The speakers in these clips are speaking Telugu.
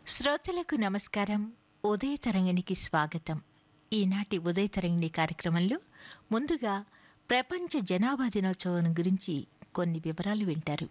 శ్రోతలకు నమస్కారం ఉదయ తరంగిణికి స్వాగతం ఈనాటి ఉదయ తరంగిణి కార్యక్రమంలో ముందుగా ప్రపంచ జనాభా దినోత్సవం గురించి కొన్ని వివరాలు వింటారు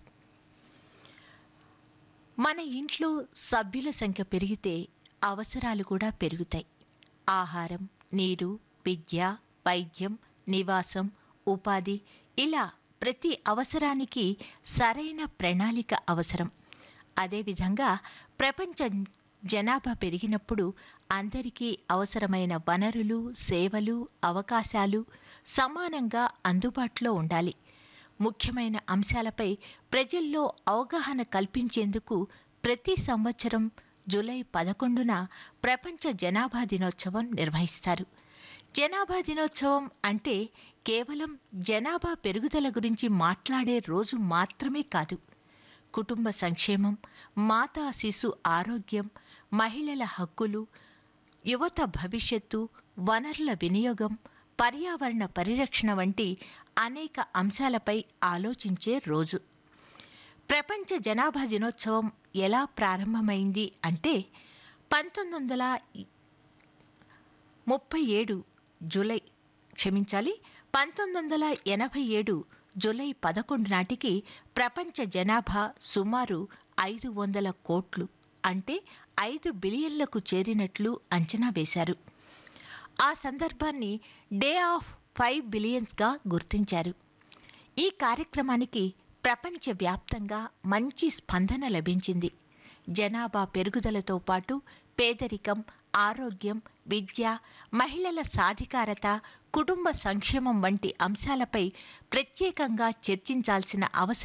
మన ఇంట్లో సభ్యుల సంఖ్య పెరిగితే అవసరాలు కూడా పెరుగుతాయి ఆహారం నీరు విద్య వైద్యం నివాసం ఉపాధి ఇలా ప్రతి అవసరానికి సరైన ప్రణాళిక అవసరం అదేవిధంగా ప్రపంచ జనాభా పెరిగినప్పుడు అందరికీ అవసరమైన వనరులు సేవలు అవకాశాలు సమానంగా అందుబాటులో ఉండాలి ముఖ్యమైన అంశాలపై ప్రజల్లో అవగాహన కల్పించేందుకు ప్రతి సంవత్సరం జూలై పదకొండున ప్రపంచ జనాభా దినోత్సవం నిర్వహిస్తారు జనాభా దినోత్సవం అంటే కేవలం జనాభా పెరుగుదల గురించి మాట్లాడే రోజు మాత్రమే కాదు కుటుంబ సంక్షేమం మాతా శిశు ఆరోగ్యం మహిళల హక్కులు యువత భవిష్యత్తు వనరుల వినియోగం పర్యావరణ పరిరక్షణ వంటి అనేక అంశాలపై ఆలోచించే రోజు ప్రపంచ జనాభా దినోత్సవం ఎలా ప్రారంభమైంది అంటే పంతొమ్మిది వందల ముప్పై ఏడు జూలై క్షమించాలి పంతొమ్మిది వందల ఎనభై ఏడు జూలై పదకొండు నాటికి ప్రపంచ జనాభా సుమారు ఐదు వందల కోట్లు అంటే ఐదు బిలియన్లకు చేరినట్లు అంచనా వేశారు ఆ సందర్భాన్ని డే ఆఫ్ ఫైవ్ బిలియన్స్గా గుర్తించారు ఈ కార్యక్రమానికి ప్రపంచవ్యాప్తంగా మంచి స్పందన లభించింది జనాభా పెరుగుదలతో పాటు పేదరికం ఆరోగ్యం విద్య మహిళల సాధికారత కుటుంబ సంక్షేమం వంటి అంశాలపై ప్రత్యేకంగా చర్చించాల్సిన అవసరం